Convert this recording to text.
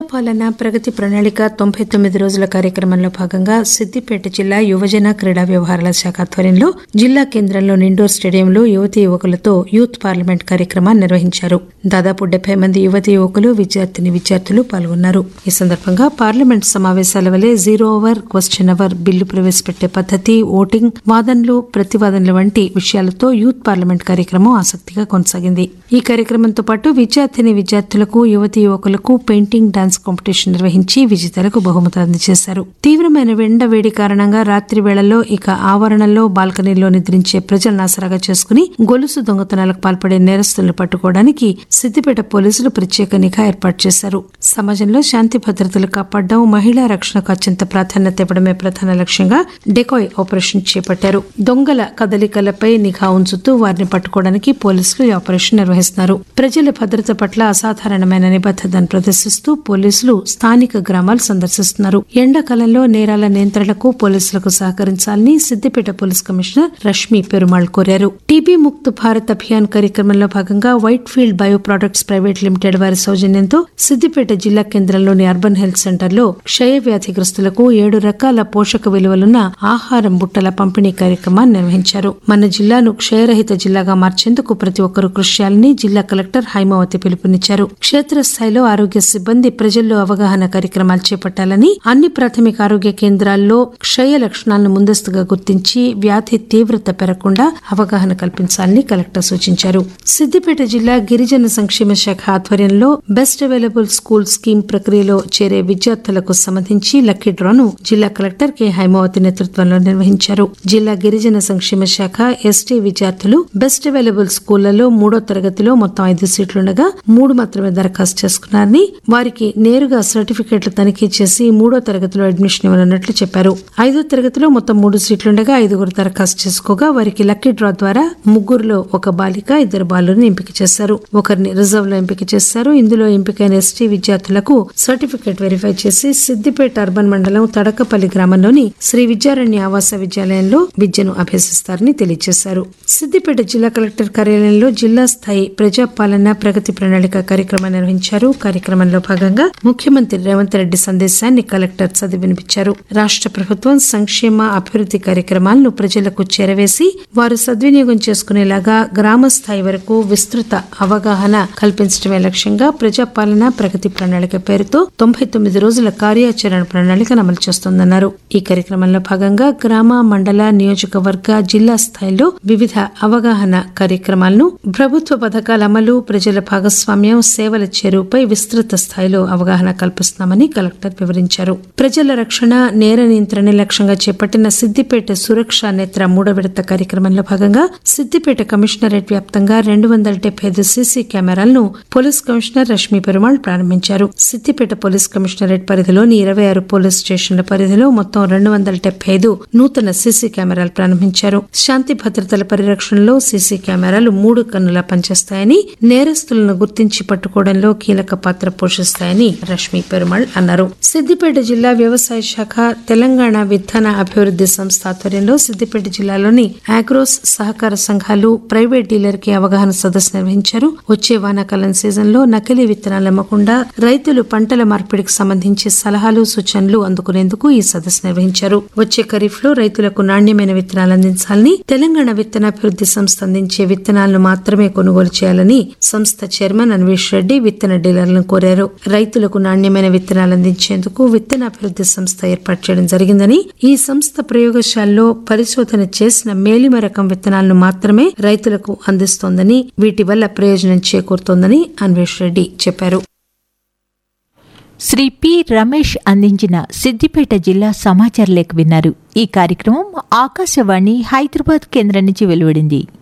పాలన ప్రగతి ప్రణాళిక తొంభై తొమ్మిది రోజుల కార్యక్రమంలో భాగంగా సిద్దిపేట జిల్లా యువజన క్రీడా వ్యవహారాల శాఖ ఆధ్వర్యంలో జిల్లా కేంద్రంలోని ఇండోర్ స్టేడియంలో యువతీ యువకులతో యూత్ పార్లమెంట్ కార్యక్రమాన్ని నిర్వహించారు దాదాపు డెబ్బై మంది యువతీ యువకులు విద్యార్థిని విద్యార్థులు పాల్గొన్నారు ఈ సందర్భంగా పార్లమెంట్ సమావేశాల వలె zero hour question hour bill ప్రవేశపెట్టే పద్దతి ఓటింగ్ వాదనలు ప్రతివాదనలు వంటి విషయాలతో యూత్ పార్లమెంట్ కార్యక్రమం ఆసక్తిగా కొనసాగింది ఈ కార్యక్రమంతో పాటు విద్యార్థిని విద్యార్థులకు యువతీ యువకులకు పెయింటింగ్ డాన్స్ కాంపిటీషన్ నిర్వహించి విజేతలకు బహుమతులు అందజేశారు తీవ్రమైన ఎండ వేడి కారణంగా రాత్రి వేళల్లో ఇక ఆవరణలో బాల్కనీలో నిద్రించే ప్రజలను ఆసరాగా చేసుకుని గొలుసు దొంగతనాలకు పాల్పడే నేరస్తులను పట్టుకోవడానికి సిద్దిపేట పోలీసులు ప్రత్యేక నిఘా ఏర్పాటు చేశారు సమాజంలో శాంతి భద్రతలు కాపాడడం మహిళా రక్షణకు అత్యంత ప్రాధాన్యత ఇవ్వడమే ప్రధాన లక్ష్యంగా డెకాయ్ ఆపరేషన్ చేపట్టారు దొంగల కదలికలపై నిఘా ఉంచుతూ వారిని పట్టుకోవడానికి పోలీసులు ఈ ఆపరేషన్ నిర్వహిస్తున్నారు ప్రజల భద్రత పట్ల అసాధారణమైన నిబద్దతను ప్రదర్శిస్తూ పోలీసులు స్థానిక గ్రామాలు సందర్శిస్తున్నారు ఎండాకాలంలో నేరాల నియంత్రణకు పోలీసులకు సహకరించాలని సిద్దిపేట పోలీస్ కమిషనర్ రష్మి పెరుమాళ్ కోరారు టీబీ ముక్త్ భారత్ అభియాన్ కార్యక్రమంలో భాగంగా white field bio products private limited వారి సౌజన్యంతో సిద్దిపేట జిల్లా కేంద్రంలోని అర్బన్ హెల్త్ సెంటర్లో క్షయ వ్యాధిగ్రస్తులకు ఏడు రకాల పోషక విలువలున్న ఆహారం బుట్టల పంపిణీ కార్యక్రమాన్ని నిర్వహించారు మన జిల్లాను క్షయరహిత జిల్లాగా మార్చేందుకు ప్రతి ఒక్కరూ కృషి చేయాలని జిల్లా కలెక్టర్ హైమావతి పిలుపునిచ్చారు క్షేత్రస్థాయిలో ఆరోగ్య సిబ్బంది ప్రజల్లో అవగాహన కార్యక్రమాలు చేపట్టాలని అన్ని ప్రాథమిక ఆరోగ్య కేంద్రాల్లో క్షయ లక్షణాలను ముందస్తుగా గుర్తించి వ్యాధి తీవ్రత పెరగకుండా అవగాహన కల్పించాలని కలెక్టర్ సూచించారు సిద్దిపేట జిల్లా గిరిజన సంక్షేమ శాఖ ఆధ్వర్యంలో బెస్ట్ అవైలబుల్ స్కూల్ స్కీమ్ ప్రక్రియలో చేరే విద్యార్థులకు సంబంధించి లక్కీ డ్రాను జిల్లా కలెక్టర్ కె హైమావతి నేతృత్వంలో నిర్వహించారు జిల్లా గిరిజన సంక్షేమ శాఖ ఎస్టీ విద్యార్థులు బెస్ట్ అవైలబుల్ స్కూళ్లలో మూడో తరగతిలో మొత్తం ఐదు సీట్లుండగా మూడు మాత్రమే దరఖాస్తు చేసుకున్నారని వారికి నేరుగా సర్టిఫికెట్లు తనిఖీ చేసి మూడో తరగతిలో అడ్మిషన్ ఇవ్వనున్నట్లు చెప్పారు ఐదో తరగతిలో మొత్తం మూడు సీట్లుండగా ఐదుగురు దరఖాస్తు చేసుకోగా వారికి లక్కీ డ్రా ద్వారా ముగ్గురులో ఒక బాలిక ఇద్దరు బాలుని ఎంపిక చేశారు ఒకరిని రిజర్వ్ లో ఎంపిక చేశారు ఇందులో ఎంపికైన ఎస్టీ విద్యార్థులకు సర్టిఫికెట్ వెరిఫై చేసి సిద్దిపేట అర్బన్ మండలం తడకపల్లి గ్రామంలోని శ్రీ విద్యారణ్య ఆవాస విద్యాలయంలో విద్యను అభ్యసిస్తారని తెలియజేశారు సిద్దిపేట జిల్లా కలెక్టర్ కార్యాలయంలో జిల్లా స్థాయి ప్రజాపాలన ప్రగతి ప్రణాళిక కార్యక్రమం నిర్వహించారు కార్యక్రమంలో భాగంగా ముఖ్యమంత్రి రేవంత్ రెడ్డి సందేశాన్ని కలెక్టర్ చదివి వినిపించారు రాష్ట్ర ప్రభుత్వం సంక్షేమ అభివృద్ధి కార్యక్రమాలను ప్రజలకు చేరవేసి వారు సద్వినియోగం చేసుకునేలాగా గ్రామ స్థాయి వరకు విస్తృత అవగాహన కల్పించడమే లక్ష్యంగా ప్రజాపాలన ప్రగతి ప్రణాళిక పేరుతో తొంభై తొమ్మిది రోజుల కార్యాచరణ ప్రణాళికను అమలు చేస్తోందన్నారు ఈ కార్యక్రమంలో భాగంగా గ్రామ మండల నియోజకవర్గ జిల్లా స్థాయిలో వివిధ అవగాహన కార్యక్రమాలను ప్రభుత్వ పథకాల అమలు ప్రజల భాగస్వామ్యం సేవల చేరువుపై విస్తృత స్థాయిలో అవగాహన కల్పిస్తున్నామని కలెక్టర్ వివరించారు ప్రజల రక్షణ నేర నియంత్రణ లక్ష్యంగా చేపట్టిన సిద్దిపేట సురక్ష నేత్ర మూడో విడత కార్యక్రమంలో భాగంగా సిద్దిపేట కమిషనరేట్ వ్యాప్తంగా రెండు వందల డెబ్బై ఐదు సీసీ కెమెరాలను పోలీస్ కమిషనర్ రష్మి పెరుమాళ్ ప్రారంభించారు సిద్దిపేట పోలీస్ కమిషనరేట్ పరిధిలోని ఇరవై ఆరు పోలీస్ స్టేషన్ల పరిధిలో మొత్తం రెండు వందల డెబ్బై ఐదు నూతన సీసీ కెమెరాలు ప్రారంభించారు శాంతి భద్రతల పరిరక్షణలో సీసీ కెమెరాలు మూడు కన్నులా పనిచేస్తాయని నేరస్తులను గుర్తించి పట్టుకోవడంలో కీలక పాత్ర పోషిస్తాయని రష్మి పెరుమాళ్ అన్నారు సిద్దిపేట జిల్లా వ్యవసాయ శాఖ తెలంగాణ విత్తన అభివృద్ధి సంస్థ ఆధ్వర్యంలో సిద్దిపేట జిల్లాలోని ఆగ్రోస్ సహకార సంఘాలు ప్రైవేట్ డీలర్ కి అవగాహన సదస్సు నిర్వహించారు వచ్చే వానాకాలం సీజన్ లో నకిలీ విత్తనాలు అమ్మకుండా రైతులు పంటల మార్పిడికి సంబంధించి సలహాలు సూచనలు అందుకునేందుకు ఈ సదస్సు నిర్వహించారు వచ్చే ఖరీఫ్ లో రైతులకు నాణ్యమైన విత్తనాలు అందించాలని తెలంగాణ విత్తనాభివృద్ధి సంస్థ అందించే విత్తనాలను మాత్రమే కొనుగోలు చేయాలని సంస్థ చైర్మన్ అన్వేష్ రెడ్డి విత్తన డీలర్లను కోరారు రైతులకు నాణ్యమైన విత్తనాలు అందించేందుకు విత్తనాభివృద్ధి సంస్థ ఏర్పాటు చేయడం జరిగిందని ఈ సంస్థ ప్రయోగశాలలో పరిశోధన చేసిన మేలిమ రకం విత్తనాలను మాత్రమే రైతులకు అందిస్తోందని వీటి వల్ల ప్రయోజనం చేకూరుతోందని అన్వేష్ రెడ్డి చెప్పారు శ్రీ పి రమేష్ అందించిన సిద్దిపేట జిల్లా సమాచార లేఖ విన్నారు ఈ కార్యక్రమం ఆకాశవాణి హైదరాబాద్ కేంద్రం నుంచి వెలువడింది